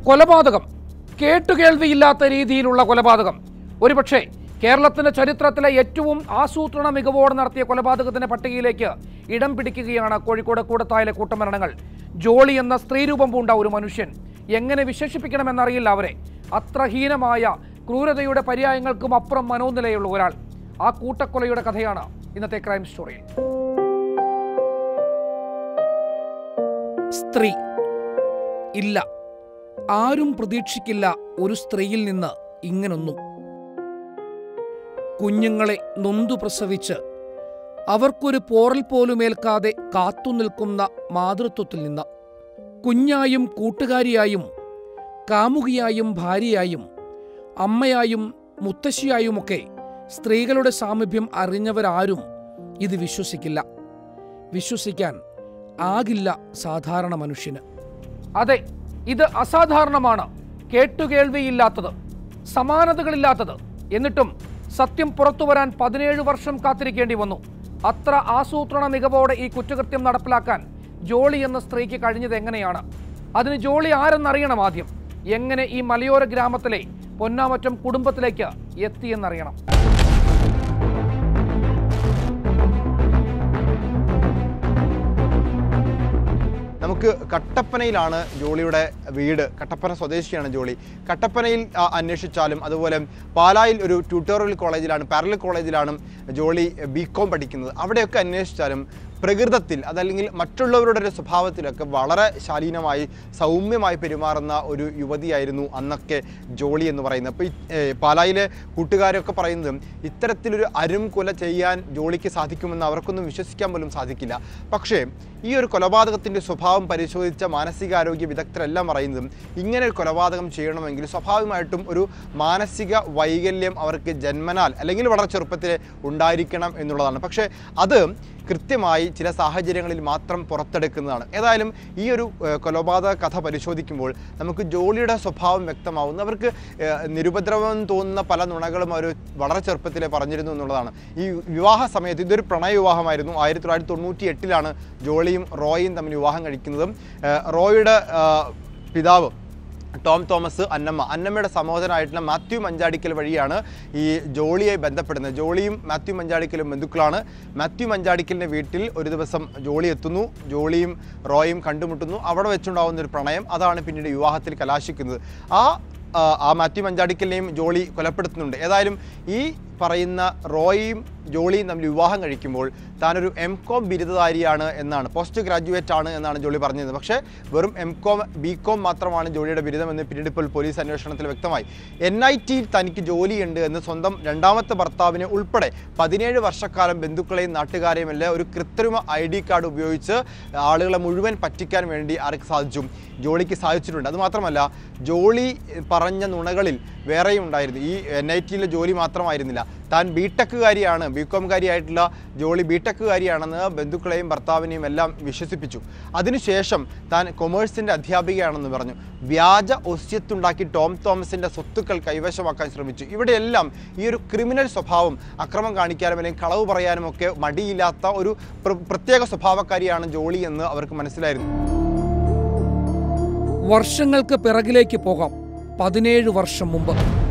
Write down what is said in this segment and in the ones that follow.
കൊലപാതകം കേട്ടുകേൾവിയില്ലാത്ത രീതിയിലുള്ള കൊലപാതകം ഒരുപക്ഷെ കേരളത്തിന്റെ ചരിത്രത്തിലെ ഏറ്റവും ആസൂത്രണ മികവോടെ നടത്തിയ കൊലപാതകത്തിന്റെ പട്ടികയിലേക്ക് ഇടം പിടിക്കുകയാണ് കോഴിക്കോട് കൂടത്തായിലെ കൂട്ടമരണങ്ങൾ ജോളി എന്ന സ്ത്രീരൂപം പൂണ്ട ഒരു മനുഷ്യൻ എങ്ങനെ വിശേഷിപ്പിക്കണമെന്നറിയില്ല അവരെ അത്ര ഹീനമായ ക്രൂരതയുടെ പര്യായങ്ങൾക്കും അപ്പുറം മനോനിലയുള്ള ഒരാൾ ആ കൂട്ടക്കൊലയുടെ കഥയാണ് ഇന്നത്തെ ക്രൈം സ്റ്റോറിയിൽ സ്ത്രീ ഇല്ല ആരും പ്രതീക്ഷിക്കില്ല ഒരു സ്ത്രീയിൽ നിന്ന് ഇങ്ങനൊന്നും കുഞ്ഞുങ്ങളെ നൊന്തു പ്രസവിച്ച് അവർക്കൊരു പോറൽ പോലും ഏൽക്കാതെ കാത്തുനിൽക്കുന്ന മാതൃത്വത്തിൽ നിന്ന് കുഞ്ഞായും കൂട്ടുകാരിയായും കാമുകിയായും ഭാര്യയായും അമ്മയായും മുത്തശ്ശിയായുമൊക്കെ സ്ത്രീകളുടെ സാമീപ്യം അറിഞ്ഞവരാരും ഇത് വിശ്വസിക്കില്ല വിശ്വസിക്കാൻ ആകില്ല സാധാരണ മനുഷ്യന് അതെ ഇത് അസാധാരണമാണ് കേട്ടുകേൾവിയില്ലാത്തത് സമാനതകളില്ലാത്തത് എന്നിട്ടും സത്യം പുറത്തു വരാൻ പതിനേഴ് വർഷം കാത്തിരിക്കേണ്ടി വന്നു അത്ര ആസൂത്രണ മികവോടെ ഈ കുറ്റകൃത്യം നടപ്പിലാക്കാൻ ജോളി എന്ന സ്ത്രീക്ക് കഴിഞ്ഞത് എങ്ങനെയാണ് അതിന് ജോളി ആരെന്നറിയണം ആദ്യം എങ്ങനെ ഈ മലയോര ഗ്രാമത്തിലെ പൊന്നാമറ്റം കുടുംബത്തിലേക്ക് എത്തിയെന്നറിയണം നമുക്ക് കട്ടപ്പനയിലാണ് ജോളിയുടെ വീട് കട്ടപ്പന സ്വദേശിയാണ് ജോളി കട്ടപ്പനയിൽ ആ, അന്വേഷിച്ചാലും അതുപോലെ പാലായിൽ ഒരു ട്യൂട്ടോറിയൽ കോളേജിലാണ് പാരലൽ കോളേജിലാണ് ജോളി ബി കോം പഠിക്കുന്നത് അവിടെയൊക്കെ അന്വേഷിച്ചാലും പ്രകൃതത്തിൽ അതല്ലെങ്കിൽ മറ്റുള്ളവരുടെ ഒരു സ്വഭാവത്തിലൊക്കെ വളരെ ശാലീനമായി സൗമ്യമായി പെരുമാറുന്ന ഒരു യുവതിയായിരുന്നു അന്നൊക്കെ ജോളി എന്ന് പറയുന്നത് അപ്പോൾ ഈ ഏ, പാലായിലെ കൂട്ടുകാരൊക്കെ പറയുന്നതും ഇത്തരത്തിലൊരു അരും കൊല ചെയ്യാൻ ജോളിക്ക് സാധിക്കുമെന്ന് അവർക്കൊന്നും വിശ്വസിക്കാൻ പോലും സാധിക്കില്ല പക്ഷേ ഈ ഒരു കൊലപാതകത്തിൻ്റെ സ്വഭാവം പരിശോധിച്ച മാനസികാരോഗ്യ വിദഗ്ധരെല്ലാം പറയുന്നതും ഇങ്ങനെ ഒരു കൊലപാതകം ചെയ്യണമെങ്കിൽ സ്വാഭാവികമായിട്ടും ഒരു മാനസിക വൈകല്യം അവർക്ക് ജന്മനാൽ അല്ലെങ്കിൽ വളരെ ചെറുപ്പത്തിൽ ഉണ്ടായിരിക്കണം എന്നുള്ളതാണ് പക്ഷേ അത് കൃത്യമായി ചില സാഹചര്യങ്ങളിൽ മാത്രം പുറത്തെടുക്കുന്നതാണ് ഏതായാലും ഈ ഒരു ഏഹ്, കൊലപാതക കഥ പരിശോധിക്കുമ്പോൾ നമുക്ക് ജോളിയുടെ സ്വഭാവം വ്യക്തമാവുന്നു അവർക്ക് ഏഹ്, നിരുപദ്രവം തോന്നുന്ന പല നുണകളും അവർ വളരെ ചെറുപ്പത്തിലെ പറഞ്ഞിരുന്നു എന്നുള്ളതാണ് ഈ വിവാഹ സമയത്ത് ഇതൊരു പ്രണയ വിവാഹമായിരുന്നു ആയിരത്തി തൊള്ളായിരത്തി തൊണ്ണൂറ്റി എട്ടിലാണ് ജോളിയും റോയും തമ്മിൽ വിവാഹം കഴിക്കുന്നതും ഏഹ്, റോയുടെ ഏഹ്, പിതാവ് ടോം തോമസ് അന്നമ്മ അന്നമ്മയുടെ സഹോദരനായിട്ടുള്ള മാത്യു മഞ്ചാടിക്കൽ വഴിയാണ് ഈ ജോളിയെ ബന്ധപ്പെടുന്നത് ജോളിയും മാത്യു മഞ്ചാടിക്കലും ബന്ധുക്കളാണ് മാത്യു മഞ്ചാടിക്കലിൻ്റെ വീട്ടിൽ ഒരു ദിവസം ജോളി എത്തുന്നു ജോളിയും റോയും കണ്ടുമുട്ടുന്നു അവിടെ വെച്ചുണ്ടാകുന്ന ഒരു പ്രണയം അതാണ് പിന്നീട് വിവാഹത്തിൽ കലാശിക്കുന്നത് ആ ആ, ആ മാത്യു മഞ്ചാടിക്കലിനെയും ജോളി കൊലപ്പെടുത്തുന്നുണ്ട് ഏതായാലും ഈ പറയുന്ന റോയും ജോളിയും തമ്മിൽ വിവാഹം കഴിക്കുമ്പോൾ താനൊരു എം കോം ബിരുദധാരിയാണ് എന്നാണ് പോസ്റ്റ് ഗ്രാജുവേറ്റ് ആണ് എന്നാണ് ജോളി പറഞ്ഞത് പക്ഷേ വെറും എം കോം ബി കോം മാത്രമാണ് ജോളിയുടെ ബിരുദമെന്ന് പിന്നീട് ഇപ്പോൾ പോലീസ് അന്വേഷണത്തിൽ വ്യക്തമായി എൻ ഐ ടിയിൽ തനിക്ക് ജോലിയുണ്ട് എന്ന് സ്വന്തം രണ്ടാമത്തെ ഭർത്താവിനെ ഉൾപ്പെടെ പതിനേഴ് വർഷക്കാലം ബന്ധുക്കളെയും നാട്ടുകാരെയും എല്ലാം ഒരു കൃത്രിമ ഐ ഡി കാർഡ് ഉപയോഗിച്ച് ആളുകളെ മുഴുവൻ പറ്റിക്കാൻ വേണ്ടി ആർക്ക് സാധിച്ചു ജോളിക്ക് സാധിച്ചിട്ടുണ്ട് അതുമാത്രമല്ല ജോളി പറഞ്ഞ നുണകളിൽ വേറെയും ഉണ്ടായിരുന്നു ഈ എൻ ഐ ടിയിലെ ജോലി മാത്രമായിരുന്നില്ല താൻ ബി ടെക്കുകാരിയാണ് ബി കോംകാരിയായിട്ടുള്ള ജോളി ബി ടെക്കുകാരിയാണെന്ന് ബന്ധുക്കളെയും ഭർത്താവിനെയും എല്ലാം വിശ്വസിപ്പിച്ചു അതിനുശേഷം താൻ കൊമേഴ്സിൻ്റെ അധ്യാപികയാണെന്ന് പറഞ്ഞു വ്യാജ ഒസ്യത്തുണ്ടാക്കി ടോം തോമസിൻ്റെ സ്വത്തുക്കൾ കൈവശമാക്കാൻ ശ്രമിച്ചു ഇവിടെയെല്ലാം ഈ ഒരു ക്രിമിനൽ സ്വഭാവം അക്രമം കാണിക്കാനും അല്ലെങ്കിൽ കളവ് പറയാനും ഒക്കെ മടിയില്ലാത്ത ഒരു പ്ര- പ്രത്യേക സ്വഭാവക്കാരിയാണ് ജോളി എന്ന് അവർക്ക് മനസ്സിലായിരുന്നു വർഷങ്ങൾക്ക് പിറകിലേക്ക് പോകാം പതിനേഴ് വർഷം മുമ്പ്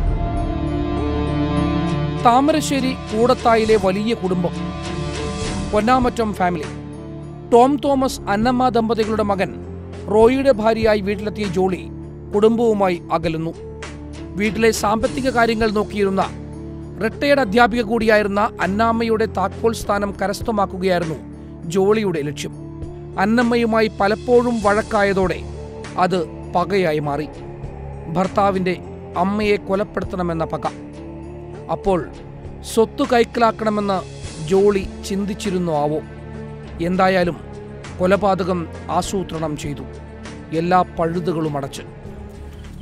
താമരശ്ശേരി കൂടത്തായിലെ വലിയ കുടുംബം പൊന്നാമറ്റം ഫാമിലി ടോം തോമസ് അന്നമ്മ ദമ്പതികളുടെ മകൻ റോയിയുടെ ഭാര്യയായി വീട്ടിലെത്തിയ ജോളി കുടുംബവുമായി അകലുന്നു വീട്ടിലെ സാമ്പത്തിക കാര്യങ്ങൾ നോക്കിയിരുന്ന റിട്ടയർഡ് അധ്യാപിക കൂടിയായിരുന്ന അന്നാമ്മയുടെ താക്കോൽ സ്ഥാനം കരസ്ഥമാക്കുകയായിരുന്നു ജോളിയുടെ ലക്ഷ്യം അന്നമ്മയുമായി പലപ്പോഴും വഴക്കായതോടെ അത് പകയായി മാറി ഭർത്താവിൻ്റെ അമ്മയെ കൊലപ്പെടുത്തണമെന്ന പക അപ്പോൾ സ്വത്ത് കൈക്കലാക്കണമെന്ന് ജോളി ചിന്തിച്ചിരുന്നു ആവോ എന്തായാലും കൊലപാതകം ആസൂത്രണം ചെയ്തു എല്ലാ പഴുതുകളും അടച്ച്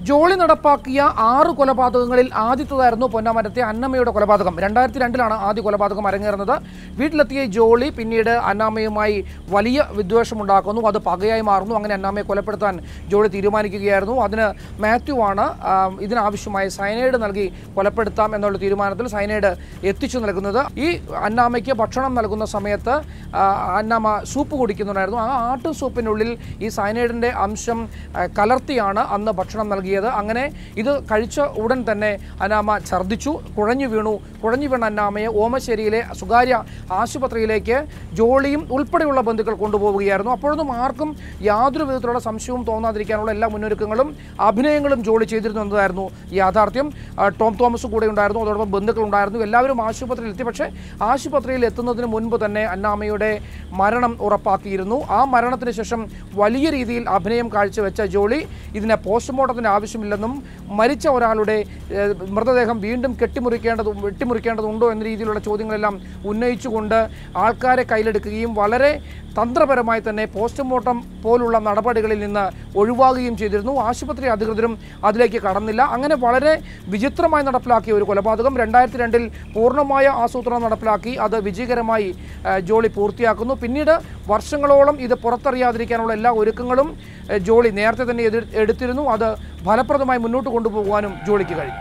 ജോളി നടപ്പാക്കിയ ആറ് കൊലപാതകങ്ങളിൽ ആദ്യത്തേതായിരുന്നു പൊന്നാമരത്തെ അന്നമ്മയുടെ കൊലപാതകം രണ്ടായിരത്തി രണ്ടിലാണ് ആദ്യ കൊലപാതകം അരങ്ങേറുന്നത് വീട്ടിലെത്തിയ ജോളി പിന്നീട് അന്നാമ്മയുമായി വലിയ വിദ്വേഷമുണ്ടാക്കുന്നു അത് പകയായി മാറുന്നു അങ്ങനെ അന്നാമ്മയെ കൊലപ്പെടുത്താൻ ജോളി തീരുമാനിക്കുകയായിരുന്നു അതിന് മാത്യു ആണ് ആ, ഇതിനാവശ്യമായ സയനൈഡ് നൽകി കൊലപ്പെടുത്താം എന്നുള്ള തീരുമാനത്തിൽ സയനൈഡ് എത്തിച്ചു നൽകുന്നത് ഈ അന്നാമ്മയ്ക്ക് ഭക്ഷണം നൽകുന്ന സമയത്ത് ആ, അന്നാമ്മ സൂപ്പ് കുടിക്കുന്നുണ്ടായിരുന്നു ആ ആട്ടു സൂപ്പിനുള്ളിൽ ഈ സയനൈഡിൻ്റെ അംശം ആ, കലർത്തിയാണ് അന്ന് ഭക്ഷണം നൽകിയത് അങ്ങനെ ഇത് കഴിച്ച ഉടൻ തന്നെ അന്നാമ്മ ഛർദ്ദിച്ചു കുഴഞ്ഞു വീണു കുഴഞ്ഞു വീണ അന്നാമ്മയെ ഓമശ്ശേരിയിലെ സ്വകാര്യ ആശുപത്രിയിലേക്ക് ജോളിയും ഉൾപ്പെടെയുള്ള ബന്ധുക്കൾ കൊണ്ടുപോവുകയായിരുന്നു അപ്പോഴൊന്നും ആർക്കും യാതൊരു വിധത്തിലുള്ള സംശയവും തോന്നാതിരിക്കാനുള്ള എല്ലാ മുന്നൊരുക്കങ്ങളും അഭിനയങ്ങളും ജോളി ചെയ്തിരുന്നു എന്നതായിരുന്നു യാഥാർത്ഥ്യം ആ, ടോം തോമസ് കൂടെ ഉണ്ടായിരുന്നു അതോടൊപ്പം ബന്ധുക്കൾ ഉണ്ടായിരുന്നു എല്ലാവരും ആശുപത്രിയിൽ എത്തി പക്ഷേ ആശുപത്രിയിൽ എത്തുന്നതിന് മുൻപ് തന്നെ അന്നാമ്മയുടെ മരണം ഉറപ്പാക്കിയിരുന്നു ആ മരണത്തിന് ശേഷം വലിയ രീതിയിൽ അഭിനയം കാഴ്ചവെച്ച ജോളി ഇതിനെ പോസ്റ്റ്മോർട്ടത്തിന് ആവശ്യമില്ലെന്നും മരിച്ച ഒരാളുടെ ഏഹ്, മൃതദേഹം വീണ്ടും കെട്ടിമുറിക്കേണ്ടത് വെട്ടിമുറിക്കേണ്ടതുണ്ടോ എന്ന രീതിയിലുള്ള ചോദ്യങ്ങളെല്ലാം ഉന്നയിച്ചുകൊണ്ട് ആൾക്കാരെ കയ്യിലെടുക്കുകയും വളരെ തന്ത്രപരമായി തന്നെ പോസ്റ്റ്മോർട്ടം പോലുള്ള നടപടികളിൽ നിന്ന് ഒഴിവാകുകയും ചെയ്തിരുന്നു ആശുപത്രി അധികൃതരും അതിലേക്ക് കടന്നില്ല അങ്ങനെ വളരെ വിചിത്രമായി നടപ്പിലാക്കിയ ഒരു കൊലപാതകം രണ്ടായിരത്തി രണ്ടിൽ പൂർണ്ണമായ ആസൂത്രണം നടപ്പിലാക്കി അത് വിജയകരമായി ഏഹ്, ജോളി പൂർത്തിയാക്കുന്നു പിന്നീട് വർഷങ്ങളോളം ഇത് പുറത്തറിയാതിരിക്കാനുള്ള എല്ലാ ഒരുക്കങ്ങളും ഏഹ്, ജോളി നേരത്തെ തന്നെ എതിർ എടുത്തിരുന്നു അത് ഫലപ്രദമായി മുന്നോട്ട് കൊണ്ടുപോകുവാനും ജോളിക്ക് കഴിഞ്ഞു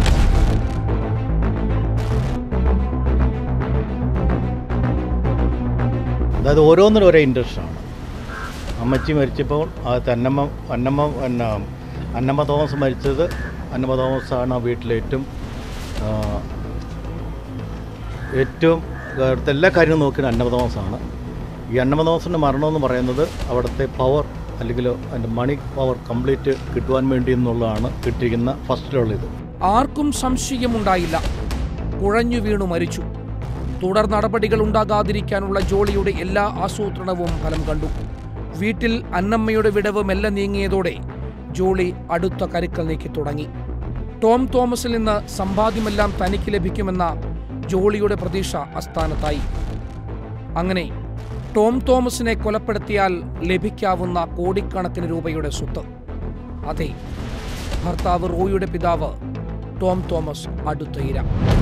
അതായത് ഓരോന്നിനും ഓരോ ഇൻട്രസ്റ്റാണ് അമ്മച്ചി മരിച്ചപ്പോൾ ആ തന്നമ്മ അന്നമ്മ പിന്നെ അന്നമ്മ തോമസ് മരിച്ചത് അന്നമ്മ തോമസാണ് ആ വീട്ടിലെ ഏറ്റവും ആ, ഏറ്റവും അടുത്ത എല്ലാ കാര്യവും നോക്കുന്നത് അന്നമ്മ തോമസാണ് ഈ അന്നമ്മ തോമസിൻ്റെ മരണമെന്ന് പറയുന്നത് അവിടുത്തെ പവർ അല്ലെങ്കിൽ അതിൻ്റെ മണി പവർ കംപ്ലീറ്റ് കിട്ടുവാൻ വേണ്ടി എന്നുള്ളതാണ് കിട്ടിയിരിക്കുന്ന ഫസ്റ്റിലുള്ള ഇത് ആർക്കും സംശയമുണ്ടായില്ല കുഴഞ്ഞു വീണു മരിച്ചു തുടർ നടപടികൾ ഉണ്ടാകാതിരിക്കാനുള്ള ജോളിയുടെ എല്ലാ ആസൂത്രണവും ഫലം കണ്ടു വീട്ടിൽ അന്നമ്മയുടെ വിടവ് മെല്ലെ നീങ്ങിയതോടെ ജോളി അടുത്ത കരുക്കൾ നീക്കി തുടങ്ങി ടോം തോമസിൽ നിന്ന് സമ്പാദ്യമെല്ലാം തനിക്ക് ലഭിക്കുമെന്ന ജോളിയുടെ പ്രതീക്ഷ അസ്ഥാനത്തായി അങ്ങനെ ടോം തോമസിനെ കൊലപ്പെടുത്തിയാൽ ലഭിക്കാവുന്ന കോടിക്കണക്കിന് രൂപയുടെ സ്വത്ത് അതെ ഭർത്താവ് റോയിയുടെ പിതാവ് ടോം തോമസ് അടുത്ത ഇര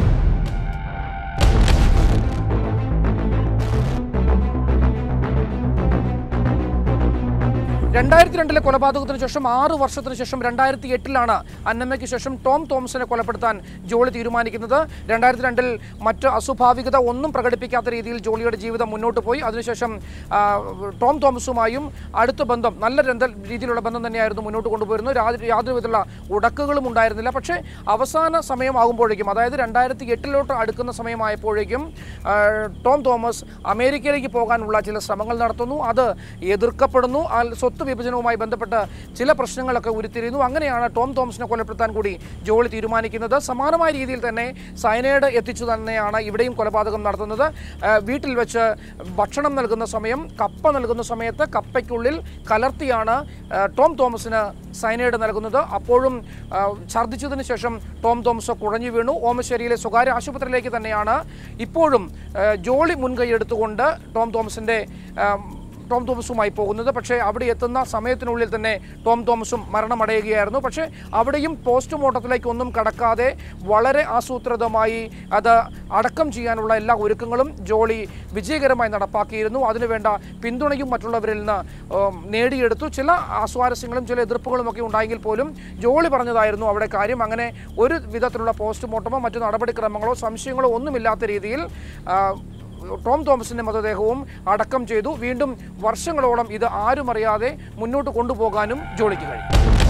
രണ്ടായിരത്തി രണ്ടിലെ കൊലപാതകത്തിന് ശേഷം ആറ് വർഷത്തിന് ശേഷം രണ്ടായിരത്തി എട്ടിലാണ് അന്നമ്മയ്ക്ക് ശേഷം ടോം തോമസിനെ കൊലപ്പെടുത്താൻ ജോളി തീരുമാനിക്കുന്നത് രണ്ടായിരത്തി രണ്ടിൽ മറ്റ് അസ്വാഭാവികത ഒന്നും പ്രകടിപ്പിക്കാത്ത രീതിയിൽ ജോളിയുടെ ജീവിതം മുന്നോട്ട് പോയി അതിനുശേഷം ആ, ടോം തോമസുമായും അടുത്ത ബന്ധം നല്ല രന്ധ രീതിയിലുള്ള ബന്ധം തന്നെയായിരുന്നു മുന്നോട്ട് കൊണ്ടുപോയിരുന്നത് യാതൊരു യാതൊരു വിധത്തിലുള്ള ഉടക്കുകളും ഉണ്ടായിരുന്നില്ല പക്ഷേ അവസാന സമയമാകുമ്പോഴേക്കും അതായത് രണ്ടായിരത്തി എട്ടിലോട്ട് അടുക്കുന്ന സമയമായപ്പോഴേക്കും ആ, ടോം തോമസ് അമേരിക്കയിലേക്ക് പോകാനുള്ള ചില ശ്രമങ്ങൾ നടത്തുന്നു അത് എതിർക്കപ്പെടുന്നു ആ സ്വത്ത് വിഭജനവുമായി ബന്ധപ്പെട്ട് ചില പ്രശ്നങ്ങളൊക്കെ ഉരുത്തിരിയുന്നു അങ്ങനെയാണ് ടോം തോമസിനെ കൊലപ്പെടുത്താൻ കൂടി ജോളി തീരുമാനിക്കുന്നത് സമാനമായ രീതിയിൽ തന്നെ സയനൈഡ് എത്തിച്ചു തന്നെയാണ് ഇവിടെയും കൊലപാതകം നടത്തുന്നത് ആ, വീട്ടിൽ വെച്ച് ഭക്ഷണം നൽകുന്ന സമയം കപ്പ നൽകുന്ന സമയത്ത് കപ്പയ്ക്കുള്ളിൽ കലർത്തിയാണ് ആ, ടോം തോമസിന് സയനൈഡ് നൽകുന്നത് അപ്പോഴും ആ, ഛർദ്ദിച്ചതിന് ശേഷം ടോം തോമസ് കുഴഞ്ഞു വീണു ഓമശ്ശേരിയിലെ സ്വകാര്യ ആശുപത്രിയിലേക്ക് തന്നെയാണ് ഇപ്പോഴും ആ, ജോളി മുൻകൈ എടുത്തുകൊണ്ട് ടോം തോമസിൻ്റെ ആ, ടോം തോമസുമായി പോകുന്നത് പക്ഷേ അവിടെ എത്തുന്ന സമയത്തിനുള്ളിൽ തന്നെ ടോം തോമസും മരണമടയുകയായിരുന്നു പക്ഷേ അവിടെയും പോസ്റ്റ്മോർട്ടത്തിലേക്ക് ഒന്നും കടക്കാതെ വളരെ ആസൂത്രിതമായി അത് അടക്കം ചെയ്യാനുള്ള എല്ലാ ഒരുക്കങ്ങളും ജോളി വിജയകരമായി നടപ്പാക്കിയിരുന്നു അതിനുവേണ്ട പിന്തുണയും മറ്റുള്ളവരിൽ നിന്ന് ഉം, നേടിയെടുത്തു ചില അസ്വാരസ്യങ്ങളും ചില എതിർപ്പുകളും ഒക്കെ ഉണ്ടായെങ്കിൽ പോലും ജോളി പറഞ്ഞതായിരുന്നു അവിടെ കാര്യം അങ്ങനെ ഒരു വിധത്തിലുള്ള പോസ്റ്റ്മോർട്ടമോ മറ്റു നടപടിക്രമങ്ങളോ സംശയങ്ങളോ ഒന്നുമില്ലാത്ത രീതിയിൽ ആ, ടോം തോമസിന്റെ മൃതദേഹവും അടക്കം ചെയ്തു വീണ്ടും വർഷങ്ങളോളം ഇത് ആരും അറിയാതെ മുന്നോട്ട് കൊണ്ടുപോകാനും ജോളിക്ക് കഴിയും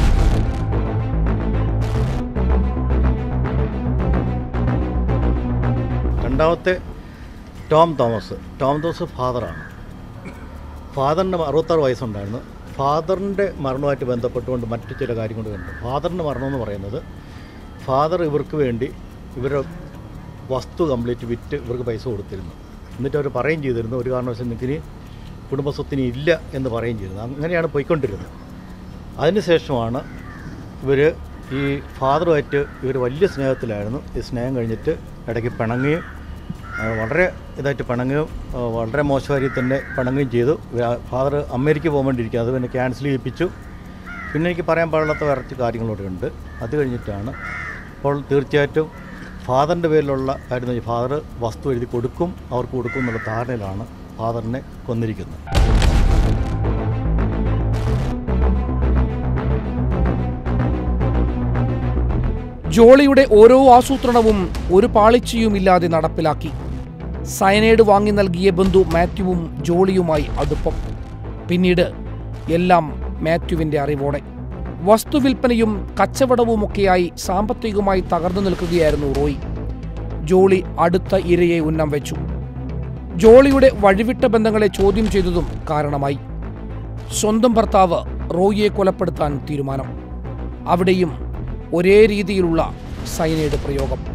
രണ്ടാമത്തെ ടോം തോമസ് ടോം തോമസ് ഫാദറാണ് ഫാദറിന് അറുപത്താറ് വയസ്സുണ്ടായിരുന്നു ഫാദറിൻ്റെ മരണവുമായിട്ട് ബന്ധപ്പെട്ടുകൊണ്ട് മറ്റു ചില കാര്യങ്ങൾ കണ്ടു ഫാദറിൻ്റെ മരണം എന്ന് പറയുന്നത് ഫാദർ ഇവർക്ക് വേണ്ടി ഇവരുടെ വസ്തു കംപ്ലീറ്റ് വിറ്റ് ഇവർക്ക് പൈസ കൊടുത്തിരുന്നു എന്നിട്ട് അവർ പറയുകയും ചെയ്തിരുന്നു ഒരു കാരണവശാലും നിങ്ങൾക്ക് ഇനി കുടുംബസ്വത്തിന് ഇല്ല എന്ന് പറയുകയും ചെയ്തിരുന്നു അങ്ങനെയാണ് പോയിക്കൊണ്ടിരുന്നത് അതിനുശേഷമാണ് ഇവർ ഈ ഫാദറുമായിട്ട് ഇവർ വലിയ സ്നേഹത്തിലായിരുന്നു ഈ സ്നേഹം കഴിഞ്ഞിട്ട് ഇടയ്ക്ക് പിണങ്ങുകയും ആ, വളരെ ഇതായിട്ട് പിണങ്ങുകയും ആ, വളരെ മോശമായ രീതിയിൽ തന്നെ പിണങ്ങുകയും ചെയ്തു ഫാദർ അമേരിക്ക പോകാൻ വേണ്ടിയിരിക്കുക അത് പിന്നെ ക്യാൻസൽ ചെയ്യിപ്പിച്ചു പിന്നെ എനിക്ക് പറയാൻ പാടില്ലാത്ത കുറച്ച് കാര്യങ്ങളൂടെ ഉണ്ട് അത് കഴിഞ്ഞിട്ടാണ് അപ്പോൾ തീർച്ചയായിട്ടും ഫാദറിൻ്റെ പേരിലുള്ള കാര്യം എന്ന് വെച്ചാൽ ഫാദർ വസ്തു എഴുതി കൊടുക്കും അവർക്ക് കൊടുക്കും എന്നുള്ള ധാരണയിലാണ് ഫാദറിനെ കൊന്നിരിക്കുന്നത് ജോളിയുടെ ഓരോ ആസൂത്രണവും ഒരു പാളിച്ചയുമില്ലാതെ നടപ്പിലാക്കി സയനൈഡ് വാങ്ങി നൽകിയ ബന്ധു മാത്യുവും ജോളിയുമായി അടുപ്പം പിന്നീട് എല്ലാം മാത്യുവിൻ്റെ അറിവോടെ വസ്തുവിൽപ്പനയും കച്ചവടവുമൊക്കെയായി സാമ്പത്തികമായി തകർന്നു നിൽക്കുകയായിരുന്നു റോയ് ജോളി അടുത്ത ഇരയെ ഉന്നം വെച്ചു ജോളിയുടെ വഴിവിട്ട ബന്ധങ്ങളെ ചോദ്യം ചെയ്തതും കാരണമായി സ്വന്തം ഭർത്താവ് റോയിയെ കൊലപ്പെടുത്താൻ തീരുമാനം അവിടെയും ഒരേ രീതിയിലുള്ള സൈനൈഡ് പ്രയോഗം